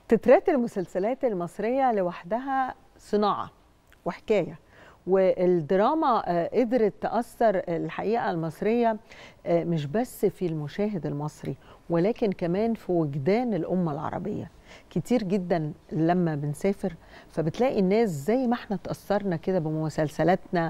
تترات المسلسلات المصرية لوحدها صناعة وحكاية والدراما آه، قدرت تأثر الحقيقة المصرية آه، مش بس في المشاهد المصري ولكن كمان في وجدان الأمة العربية كتير جدا لما بنسافر فبتلاقي الناس زي ما احنا تأثرنا كده بمسلسلاتنا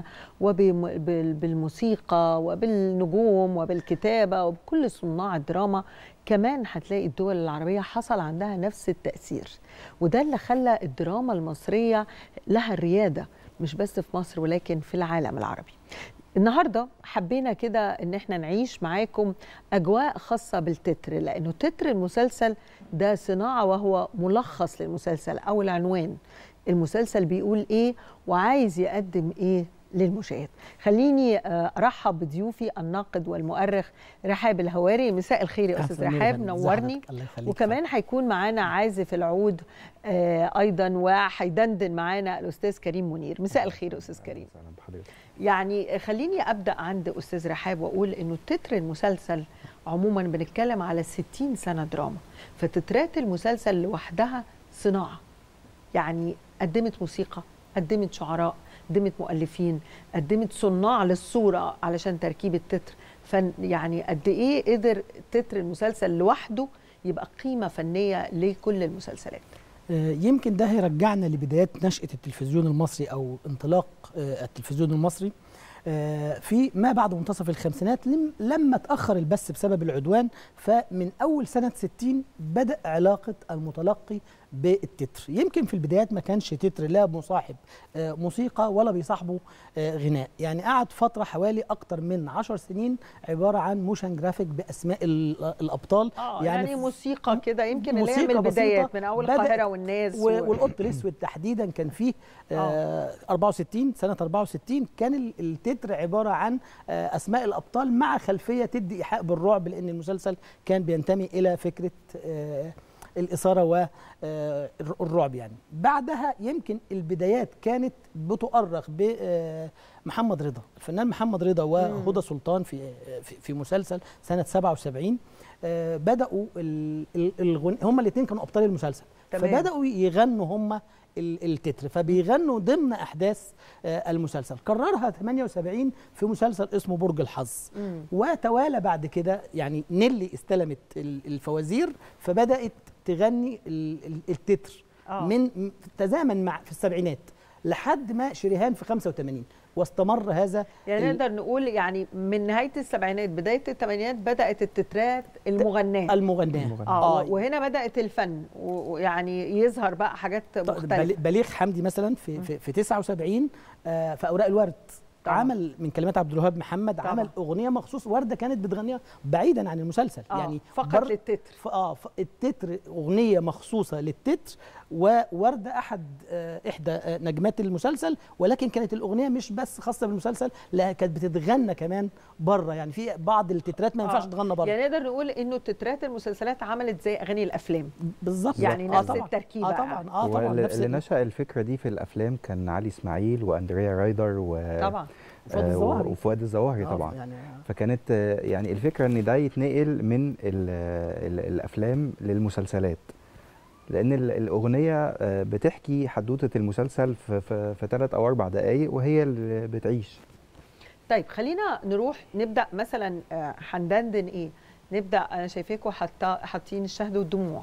وبالموسيقى وبالنجوم وبالكتابة وبكل صناع الدراما كمان هتلاقي الدول العربية حصل عندها نفس التأثير وده اللي خلى الدراما المصرية لها الريادة مش بس في مصر ولكن في العالم العربي النهارده حبينا كده ان احنا نعيش معاكم اجواء خاصه بالتتر لانه تتر المسلسل ده صناعه وهو ملخص للمسلسل او العنوان المسلسل بيقول ايه وعايز يقدم ايه للمشاهد خليني آه، ارحب بضيوفي الناقد والمؤرخ رحاب الهواري مساء الخير يا استاذ أهلاً رحاب بيك. نورني زحمتك. الله يخليك. وكمان هيكون معانا عازف العود آه، ايضا وهيدندن معانا الاستاذ كريم منير مساء الخير يا استاذ كريم اهلا بحضرتك يعني خليني ابدا عند استاذ رحاب واقول انه تتر المسلسل عموما بنتكلم على 60 سنه دراما فتترات المسلسل لوحدها صناعه يعني قدمت موسيقى قدمت شعراء قدمت مؤلفين قدمت صناع للصوره علشان تركيب التتر فن يعني قد ايه قدر تتر المسلسل لوحده يبقى قيمه فنيه لكل المسلسلات آه، يمكن ده هيرجعنا لبدايات نشأة التلفزيون المصري أو انطلاق آه، التلفزيون المصري آه، في ما بعد منتصف الخمسينات لم- لما تأخر البث بسبب العدوان فمن أول سنة 60 بدأ علاقة المتلقي بالتتر يمكن في البدايات ما كانش تتر لا مصاحب آه، موسيقى ولا بيصاحبه آه، غناء يعني قعد فترة حوالي أكتر من عشر سنين عبارة عن موشن جرافيك بأسماء ال- الأبطال اه يعني, في- يعني موسيقى كده يمكن اللي هي من موسيقى بسيطة البدايات من اول بدأت القاهره والناس و- والقط الاسود تحديدا كان فيه آه 64 سنه 64 كان ال- التتر عباره عن آه اسماء الابطال مع خلفيه تدي ايحاء بالرعب لان المسلسل كان بينتمي الى فكره آه الاثاره والرعب يعني بعدها يمكن البدايات كانت بتؤرخ بمحمد رضا الفنان محمد رضا وهدى سلطان في في, في مسلسل سنه 77 آه، بداوا ال- ال- الغن... هم الاثنين كانوا ابطال المسلسل تمام. فبداوا يغنوا هم ال- التتر فبيغنوا ضمن احداث آه، المسلسل كررها 78 في مسلسل اسمه برج الحظ مم. وتوالى بعد كده يعني نيلي استلمت ال- الفوازير فبدات تغني ال- ال- التتر آه. من م- تزامن مع في السبعينات لحد ما شريهان في 85 واستمر هذا يعني ال- نقدر نقول يعني من نهايه السبعينات بدايه الثمانينات بدات التترات المغناه المغناه اه وهنا بدات الفن و- ويعني يظهر بقى حاجات بل- مختلفه بليغ حمدي مثلا في في, في 79 آه، في اوراق الورد طبعاً. عمل من كلمات عبد الوهاب محمد طبعاً. عمل اغنيه مخصوص ورده كانت بتغنيها بعيدا عن المسلسل آه، يعني فقط بر- للتتر ف- اه ف- التتر اغنيه مخصوصه للتتر وورده احد آه، احدى آه، نجمات المسلسل ولكن كانت الاغنيه مش بس خاصه بالمسلسل لا كانت بتتغنى كمان بره يعني في بعض التترات ما ينفعش آه. تغنى بره يعني نقدر نقول انه تترات المسلسلات عملت زي اغاني الافلام بالظبط يعني آه نفس طبعاً. التركيبة اه طبعا اه طبعا واللي نفس اللي ال- نشأ الفكرة دي في الأفلام كان علي إسماعيل وأندريا رايدر و طبعا فؤاد آه، الظواهري. وفؤاد الظواهري آه، طبعا يعني فكانت آه، يعني الفكرة إن ده يتنقل من ال ال الأفلام للمسلسلات لأن ال- الأغنية آه، بتحكي حدوتة المسلسل في, في, في ثلاث أو أربع دقايق وهي اللي بتعيش طيب خلينا نروح نبدا مثلا آه، هندندن ايه نبدا انا شايفاكم حاطه حاطين الشهد والدموع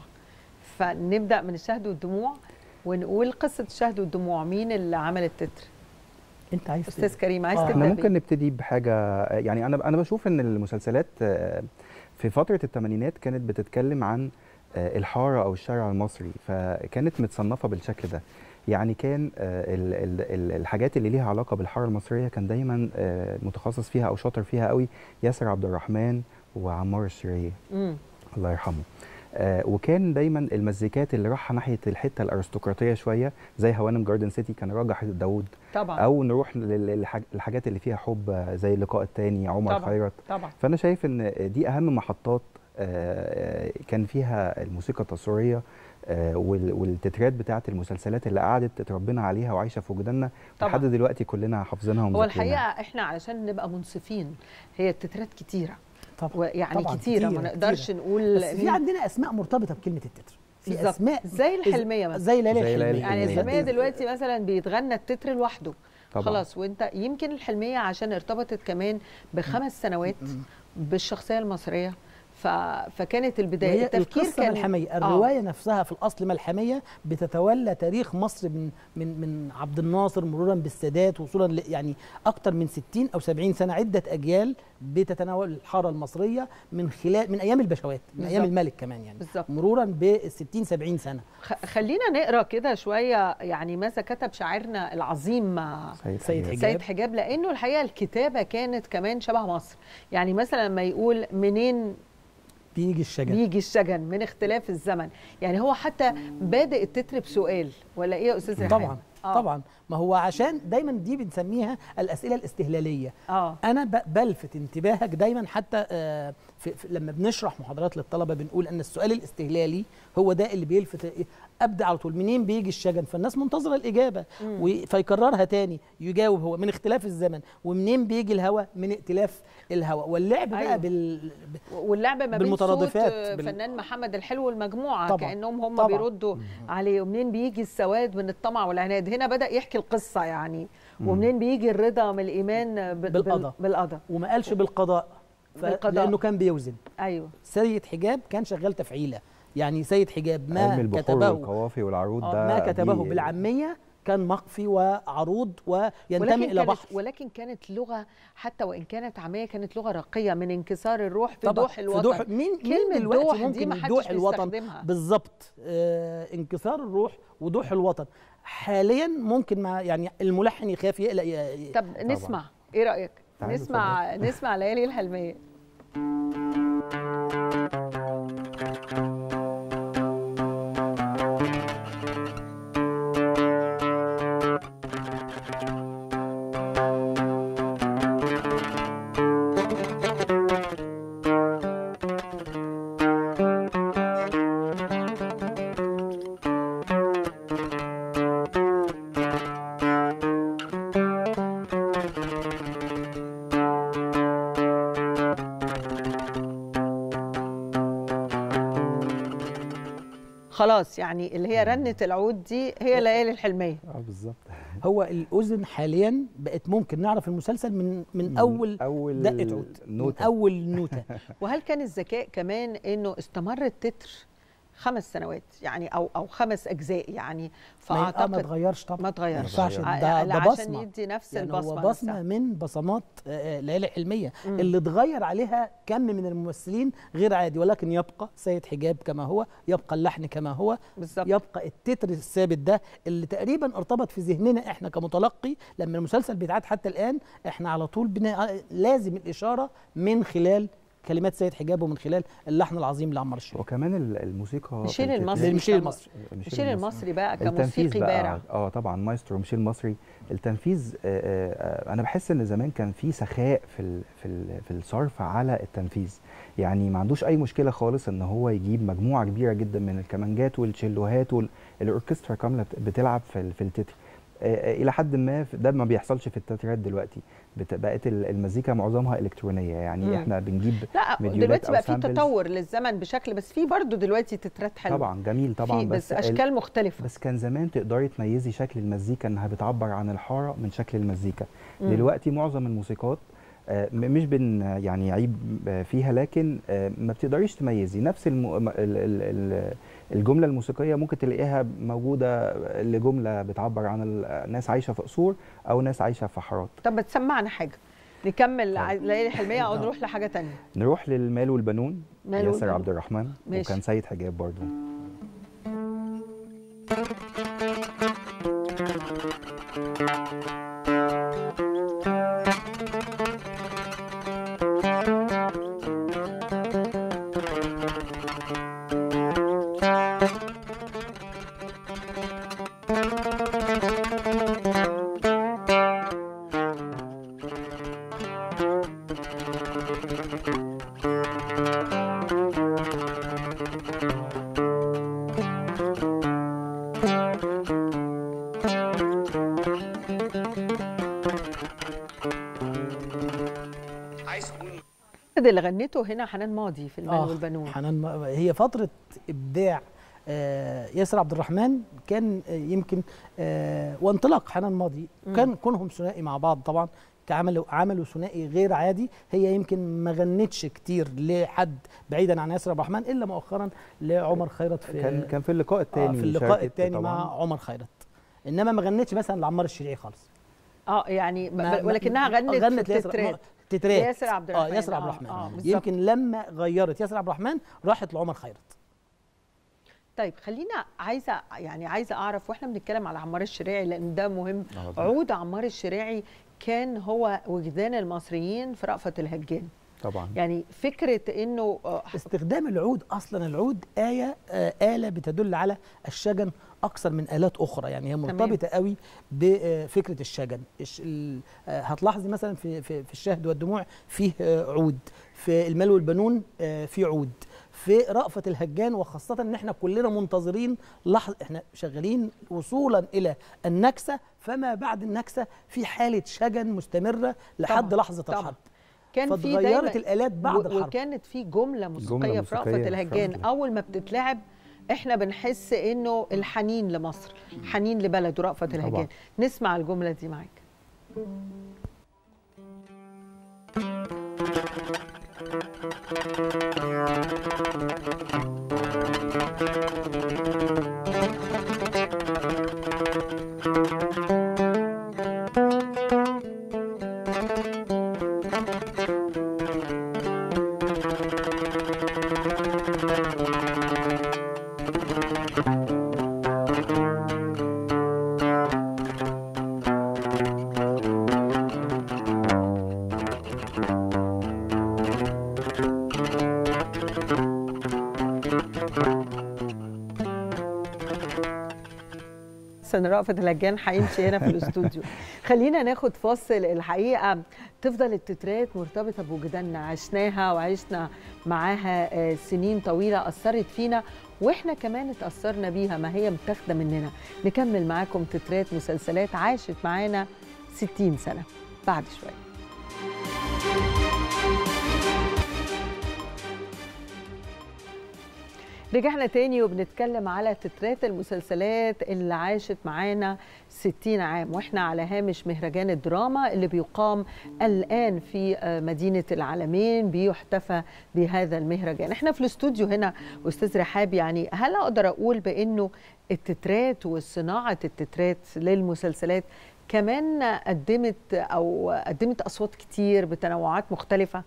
فنبدا من الشهد والدموع ونقول قصه الشهد والدموع مين اللي عمل التتر انت عايز استاذ كريم عايز آه. تبدا احنا بيه؟ ممكن نبتدي بحاجة يعني أنا أنا بشوف إن المسلسلات آه، في فترة الثمانينات كانت بتتكلم عن آه، الحارة أو الشارع المصري فكانت متصنفة بالشكل ده يعني كان آه، ال- ال- ال- الحاجات اللي ليها علاقة بالحارة المصرية كان دايما آه، متخصص فيها أو شاطر فيها قوي ياسر عبد الرحمن وعمار الشريعي مم. الله يرحمه آه وكان دايما المزيكات اللي رايحه ناحيه الحته الارستقراطيه شويه زي هوانم جاردن سيتي كان راجح داود طبعا او نروح للحاجات اللي فيها حب آه، زي اللقاء التاني عمر طبعا خيرت طبعا فانا شايف ان دي اهم محطات آه، كان فيها الموسيقى التصويريه آه، وال- والتترات بتاعه المسلسلات اللي قعدت اتربينا عليها وعايشه في وجداننا طبعاً. لحد دلوقتي كلنا حافظينها هو ومذاكرينها الحقيقه احنا علشان نبقى منصفين هي التترات كتيره طبعا ويعني طبعاً كتيره ما كتيرة، نقدرش كتيرة. نقول بس في مين- عندنا اسماء مرتبطه بكلمه التتر في بالظبط. اسماء زي الحلميه مثلا زي ليالي زي ليالي الحلميه يعني الحلمية. الحلميه دلوقتي مثلا بيتغنى التتر لوحده طبعاً. خلاص وانت يمكن الحلميه عشان ارتبطت كمان بخمس سنوات بالشخصيه المصريه ف... فكانت البدايه وهي التفكير القصه كان ملحميه آه. الروايه نفسها في الاصل ملحميه بتتولى تاريخ مصر من من من عبد الناصر مرورا بالسادات وصولا ل- يعني اكثر من 60 او 70 سنه عده اجيال بتتناول الحاره المصريه من خلال من ايام البشوات من ايام بالظبط. الملك كمان يعني بالظبط. مرورا ب 60 70 سنه خ- خلينا نقرا كده شويه يعني ماذا كتب شاعرنا العظيم سيد, سيد حجاج. حجاج. سيد حجاب لانه الحقيقه الكتابه كانت كمان شبه مصر يعني مثلا لما يقول منين بيجي الشجر بيجي الشجن من اختلاف الزمن يعني هو حتى بادئ التتر بسؤال ولا ايه يا استاذ ريحان طبعا آه. طبعا ما هو عشان دايما دي بنسميها الاسئله الاستهلاليه اه انا ب- بلفت انتباهك دايما حتى آه، في في لما بنشرح محاضرات للطلبه بنقول ان السؤال الاستهلالي هو ده اللي بيلفت إيه؟ ابدا على طول منين بيجي الشجن فالناس منتظره الاجابه و- فيكررها تاني يجاوب هو من اختلاف الزمن ومنين بيجي الهواء من ائتلاف الهواء واللعب أيوة. بقى بال واللعب ما بين صوت بالمترادفات، آه، بال- فنان محمد الحلو والمجموعه طبعاً، كانهم هم طبعاً. بيردوا عليه ومنين بيجي السواد من الطمع والعناد هنا بدا يحكي القصه يعني ومنين بيجي الرضا من الايمان بال- بال- بالقضاء. بالقضاء وما قالش بالقضاء ف- بالقضاء. لانه كان بيوزن ايوه سيد حجاب كان شغال تفعيله يعني سيد حجاب علم ما البحور كتبه والقوافي والعروض آه، ده ما كتبه دي- بالعاميه كان مقفي وعروض وينتمي ولكن الى كانت بحر ولكن كانت لغه حتى وان كانت عاميه كانت لغه راقيه من انكسار الروح في طبعاً، دوح في الوطن دوح مين مين كلمة دلوقتي دوح دي ممكن ما حدش يدوح الوطن بيستخدمها. بالظبط آه انكسار الروح ودوح الوطن حاليا ممكن مع يعني الملحن يخاف يقلق ي- ي- طب نسمع ايه رايك تعالوا نسمع نسمع ليالي الحلميه خلاص يعني اللي هي رنه العود دي هي ليالي الحلميه اه بالظبط هو الاذن حاليا بقت ممكن نعرف المسلسل من من اول اول دقه عود من نوتة. اول نوته وهل كان الذكاء كمان انه استمر التتر خمس سنوات يعني او او خمس اجزاء يعني ما, آه ما فاعتقد اتغيرش طبعا ما اتغيرش ما ينفعش ع- ده, لا، ده عشان بصمه يدي نفس يعني البصمه هو بصمه نفسها. من بصمات آه، ليالي الحلميه مم. اللي اتغير عليها كم من الممثلين غير عادي ولكن يبقى سيد حجاب كما هو يبقى اللحن كما هو بالظبط يبقى التتر الثابت ده اللي تقريبا ارتبط في ذهننا احنا كمتلقي لما المسلسل بيتعاد حتى الان احنا على طول بنا لازم الاشاره من خلال كلمات سيد حجاب ومن خلال اللحن العظيم لعمر الشريف وكمان ال- الموسيقى في ميشيل التتر- المصري ميشيل المصري ميشيل المصري بقى التنفيذ كموسيقي بقى بارع اه طبعا مايسترو ميشيل المصري التنفيذ آه، آه، انا بحس ان زمان كان في سخاء في ال في ال في الصرف على التنفيذ يعني ما عندوش اي مشكله خالص ان هو يجيب مجموعه كبيره جدا من الكمانجات والتشيلوهات والاوركسترا كامله بت- بتلعب في ال- في التتر آه، آه، الى حد ما في- ده ما بيحصلش في التترات دلوقتي بت- بقت ال- المزيكا معظمها الكترونيه يعني مم. احنا بنجيب لا مديولات دلوقتي أو بقى في samples. تطور للزمن بشكل بس في برضه دلوقتي تترات حلوه طبعا جميل طبعا في بس ال- اشكال مختلفه بس كان زمان تقدري تميزي شكل المزيكا انها بتعبر عن الحاره من شكل المزيكا مم. دلوقتي معظم الموسيقات آه، م- مش بن يعني عيب آه، فيها لكن آه، ما بتقدريش تميزي نفس الم... ال- ال- ال- الجمله الموسيقيه ممكن تلاقيها موجوده لجمله بتعبر عن الناس عايشه في قصور او ناس عايشه في حارات طب ما تسمعنا حاجه نكمل ع- طيب. ليالي الحلميه او نروح لحاجه تانية نروح للمال والبنون مال ياسر والبنون. عبد الرحمن ماشي. وكان سيد حجاب برضه ده اللي غنته هنا حنان ماضي في المال آه، والبنون حنان م- هي فتره ابداع آه، ياسر عبد الرحمن كان آه، يمكن آه، وانطلاق حنان ماضي كان كونهم ثنائي مع بعض طبعا كعملوا عملوا ثنائي غير عادي هي يمكن ما غنتش كتير لحد بعيدا عن ياسر عبد الرحمن الا مؤخرا لعمر خيرت في كان كان في اللقاء آه الثاني في اللقاء الثاني مع عمر خيرت انما ما غنتش مثلا لعمار الشريعي خالص اه يعني ب- ما- ب- ولكنها ما- غنت, غنت في لياسر- التترات ما- تترات ياسر عبد اه الرحمن ياسر عبد آه، الرحمن آه، بالظبط. يمكن لما غيرت ياسر عبد الرحمن راحت لعمر خيرت طيب خلينا عايزه يعني عايزه اعرف واحنا بنتكلم على عمار الشريعي لان ده مهم آه، طبعاً. عود عمار الشريعي كان هو وجدان المصريين في رأفت الهجان طبعا يعني فكره انه آه، استخدام العود اصلا العود آية آه آلة بتدل على الشجن اكثر من آلات اخرى يعني هي مرتبطه قوي بفكره الشجن الش- ال- آه، هتلاحظي مثلا في في في الشهد والدموع فيه آه، عود في المال والبنون آه، في عود في رأفة الهجان وخاصة ان احنا كلنا منتظرين لحظة احنا شغالين وصولا الى النكسة فما بعد النكسة في حالة شجن مستمرة لحد طبعاً، لحظة طبعاً. الحرب كان في فاتغيرت دايما الآلات بعد و- الحرب وكانت في جمله موسيقيه جملة في رأفت موسيقية الهجان فعلاً. اول ما بتتلعب احنا بنحس انه الحنين لمصر حنين لبلد رأفت الهجان طبعاً. نسمع الجمله دي معاك حسن رأفت الهجان هيمشي هنا في الاستوديو خلينا ناخد فاصل الحقيقه تفضل التترات مرتبطه بوجداننا عشناها وعشنا معاها آه، سنين طويله اثرت فينا واحنا كمان اتاثرنا بيها ما هي متاخده مننا نكمل معاكم تترات مسلسلات عاشت معانا 60 سنه بعد شويه رجعنا تاني وبنتكلم على تترات المسلسلات اللي عاشت معانا 60 عام واحنا على هامش مهرجان الدراما اللي بيقام الآن في آه، مدينة العالمين بيحتفى بهذا المهرجان احنا في الاستوديو هنا أستاذ رحاب يعني هل أقدر أقول بأنه التترات وصناعة التترات للمسلسلات كمان قدمت أو قدمت أصوات كتير بتنوعات مختلفة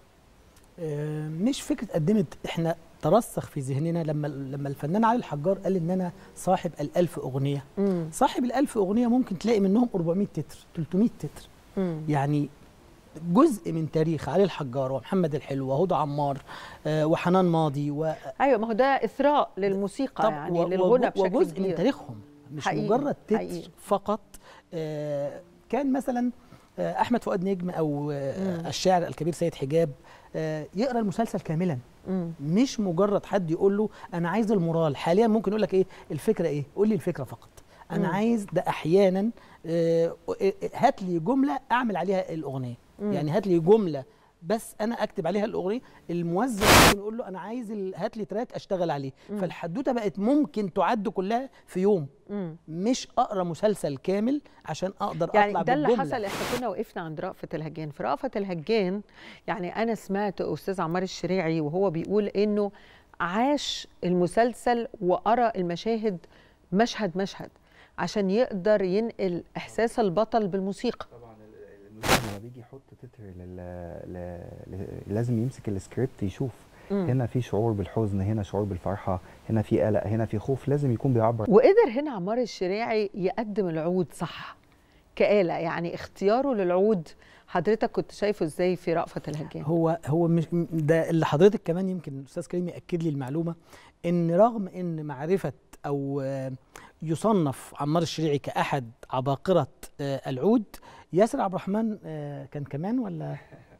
آه، مش فكره قدمت احنا ترسخ في ذهننا لما لما الفنان علي الحجار قال ان انا صاحب الألف اغنيه مم. صاحب الألف اغنيه ممكن تلاقي منهم 400 تتر 300 تتر مم. يعني جزء من تاريخ علي الحجار ومحمد الحلو وهدى عمار آه، وحنان ماضي و ايوه ما هو ده اثراء للموسيقى طب يعني و- للغنى وج- بشكل وجزء من كبير تاريخهم مش حقيقي، مجرد تتر حقيقي. فقط آه، كان مثلا آه، احمد فؤاد نجم او آه، مم. الشاعر الكبير سيد حجاب آه، يقرا المسلسل كاملا مم. مش مجرد حد يقول له انا عايز المورال حاليا ممكن يقول لك ايه الفكره ايه قول لي الفكره فقط انا مم. عايز ده احيانا آه، آه، هات لي جمله اعمل عليها الاغنيه مم. يعني هات لي جمله بس انا اكتب عليها الاغنيه الموزع ممكن يقول له انا عايز ال- هات لي تراك اشتغل عليه مم. فالحدوته بقت ممكن تعد كلها في يوم مم. مش اقرا مسلسل كامل عشان اقدر يعني اطلع ده اللي بالجملة. حصل احنا كنا وقفنا عند رأفت الهجان في رأفت الهجان يعني انا سمعت استاذ عمار الشريعي وهو بيقول انه عاش المسلسل وقرا المشاهد مشهد مشهد عشان يقدر ينقل احساس البطل بالموسيقى طبعا المذيع لما بيجي يحط تتر لل... ل... ل... لازم يمسك السكريبت يشوف مم. هنا في شعور بالحزن هنا شعور بالفرحه هنا في قلق هنا في خوف لازم يكون بيعبر وقدر هنا عمار الشريعي يقدم العود صح كآلة يعني اختياره للعود حضرتك كنت شايفه ازاي في رأفت الهجان هو هو مش م- ده اللي حضرتك كمان يمكن الاستاذ كريم ياكد لي المعلومه ان رغم ان معرفه او آه، يصنف عمار الشريعي كاحد عباقره آه، العود ياسر عبد الرحمن آه، كان كمان ولا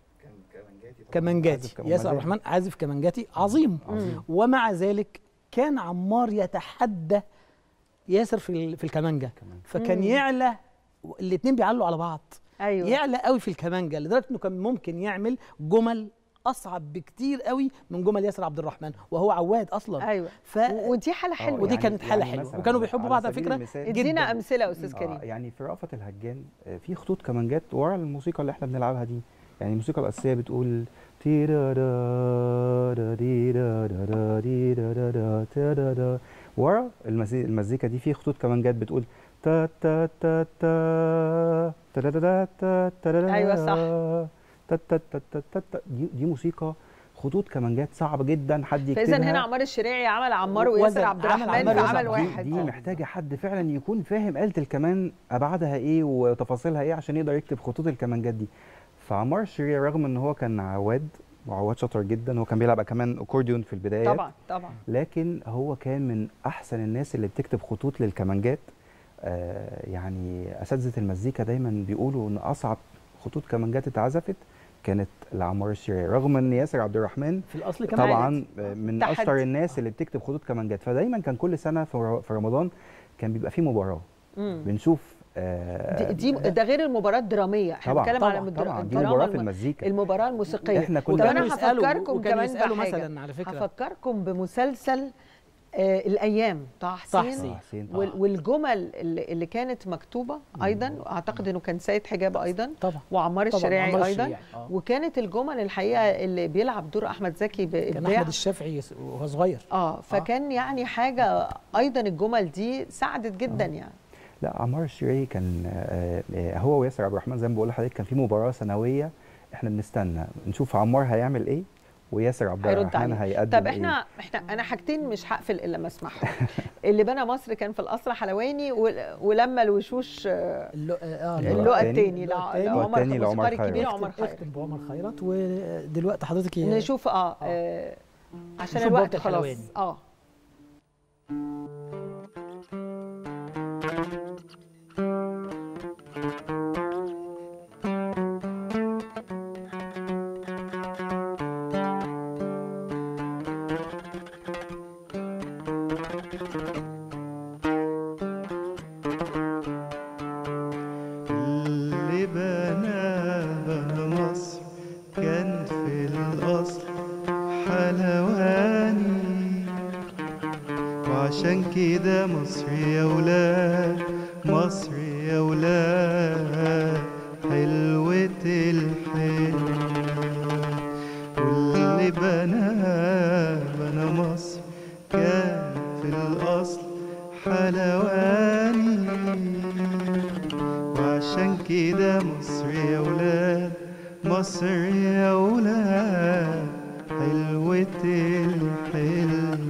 كمانجاتي ياسر عبد الرحمن عازف كمانجاتي عظيم عظيم. ومع ذلك كان عمار يتحدى ياسر في ال- في الكمانجه كمان. فكان مم. يعلى الاثنين بيعلوا على بعض ايوه يعلى قوي في الكمانجه لدرجه انه كان ممكن يعمل جمل اصعب بكتير قوي من جمل ياسر عبد الرحمن وهو عواد اصلا ايوه ف و- ودي حاله آه، حلوه ودي يعني- كانت حالة يعني حلوة، مثلاً وكانوا بيحبوا على بعض على سبيل فكرة. المثال- ادينا جداً. امثله يا استاذ آه كريم يعني في رأفت الهجان آه، في خطوط كمانجات ورا الموسيقى اللي احنا بنلعبها دي يعني الموسيقى الأساسية بتقول تيرارا ديرارا ديرارا تيرارا. ورا المزي- المزيكا دي في خطوط كمانجات بتقول تا تا تا تا ترارا تا ترارا أيوة صح. تا تا تا تا تا تا. دي دي موسيقى خطوط كمانجات صعبة جدا حد يكتبها فاذا هنا عمار الشريعي عمل عمار وزن- وياسر عبد عمل الرحمن عمار فعمل وياسر. واحد دي, دي آه. محتاجه حد فعلا يكون فاهم آلة الكمان ابعادها ايه وتفاصيلها ايه عشان يقدر يكتب خطوط الكمانجات دي فعمار الشريعي رغم ان هو كان عواد وعواد شاطر جدا هو كان بيلعب كمان اكورديون في البدايه طبعا طبعا لكن هو كان من احسن الناس اللي بتكتب خطوط للكمانجات آه يعني اساتذه المزيكا دايما بيقولوا ان اصعب خطوط كمانجات اتعزفت كانت لعمار الشريعي رغم ان ياسر عبد الرحمن في الاصل كمان طبعا من تحدي. اشطر الناس اللي بتكتب خطوط كمانجات فدايما كان كل سنه في ر- في رمضان كان بيبقى في مباراه مم. بنشوف آه دي, دي ده غير المباراه الدراميه احنا طبعا بنتكلم على طبعا الدرا- طبعا دي الدراما مباراه في الم- المزيكا المباراه الموسيقيه احنا كنا طب انا وكانوا يسألوا- هفكركم وكانوا كمان يسألوا بحاجة. مثلا على فكرة. هفكركم بمسلسل آه الايام طه طه حسين حسين. آه، حسين وال- والجمل اللي, اللي كانت مكتوبه ايضا اعتقد انه كان سيد حجاب ايضا طبعا وعمار طبعاً، الشريعي عمار ايضا الشريعي، آه. وكانت الجمل الحقيقه اللي بيلعب دور احمد زكي كان بابداع احمد الشافعي يس- وهو صغير اه فكان يعني حاجه ايضا الجمل دي ساعدت جدا يعني لا عمار الشريعي كان آه، آه، هو وياسر عبد الرحمن زي ما بقول لحضرتك كان في مباراه سنويه احنا بنستنى نشوف عمار هيعمل ايه وياسر عبد هيرد الرحمن عليه هيقدم طب ايه احنا احنا انا حاجتين مش هقفل الا ما اسمعهم اللي بنى مصر كان في القصر حلواني ول- ولما الوشوش آه، اللو... اه اللقاء اللقاء التاني. الثاني اللقاء التاني. لعمر التاني لعمر الموسيقار خيرت. الكبير عمر اختم, خيرت اختم بعمر خيرت ودلوقتي حضرتك ي- نشوف اه, آه عشان نشوف الوقت بوابة خلاص الحلواني. اه اللي بناها مصر كان في الأصل حلواني وعشان كده مصر يا ولاد مصر يا ولاد حلوة الحلوة واللي بناها بنى مصر كان في الأصل حلواني وعشان كده مصر يا ولاد مصر يا ولاد حلوة الحلوة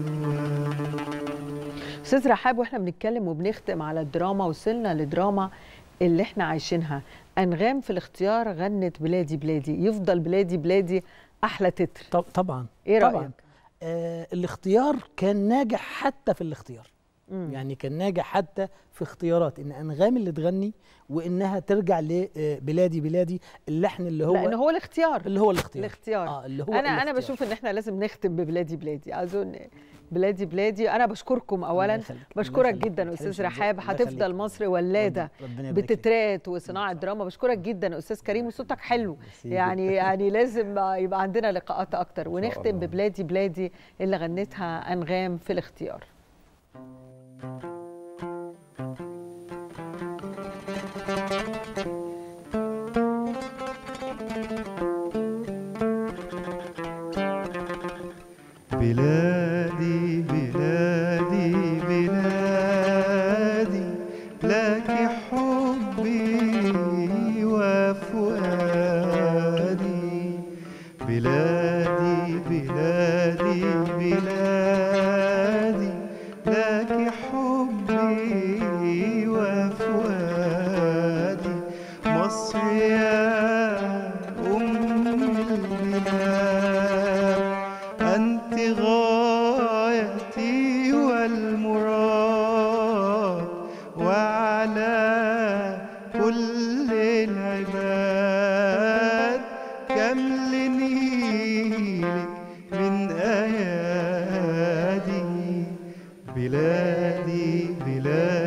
استاذ رحاب واحنا بنتكلم وبنختم على الدراما وصلنا لدراما اللي احنا عايشينها انغام في الاختيار غنت بلادي بلادي يفضل بلادي بلادي احلى تتر طب طبعا ايه طبعا رايك آه الاختيار كان ناجح حتى في الاختيار مم. يعني كان ناجح حتى في اختيارات ان انغام اللي تغني وانها ترجع لبلادي بلادي اللحن اللي هو لان هو الاختيار اللي هو الاختيار الاختيار اه اللي هو انا انا الاختيار. بشوف ان احنا لازم نختم ببلادي بلادي اظن بلادي بلادي انا بشكركم الله اولا يخليك، الله بشكرك يخليك، جدا ما استاذ تحرمش رحاب من ذوقك، الله هتفضل يخليك. مصر ولاده ربنا يبارك فيك. بتترات وصناعه دراما بشكرك جدا استاذ كريم وصوتك حلو ميرسي يعني جداً. يعني لازم يبقى عندنا لقاءات اكتر ونختم الله. ببلادي بلادي اللي غنتها انغام في الاختيار بلادي بلادي بلادي لك حبي وفؤادي بلادي بلادي بلادي لك حبي وفؤادي مصر يا أم البلاد أنت غايتي والمراد وعلى كل العباد كم لنيلك من أيادي بلادي بلادي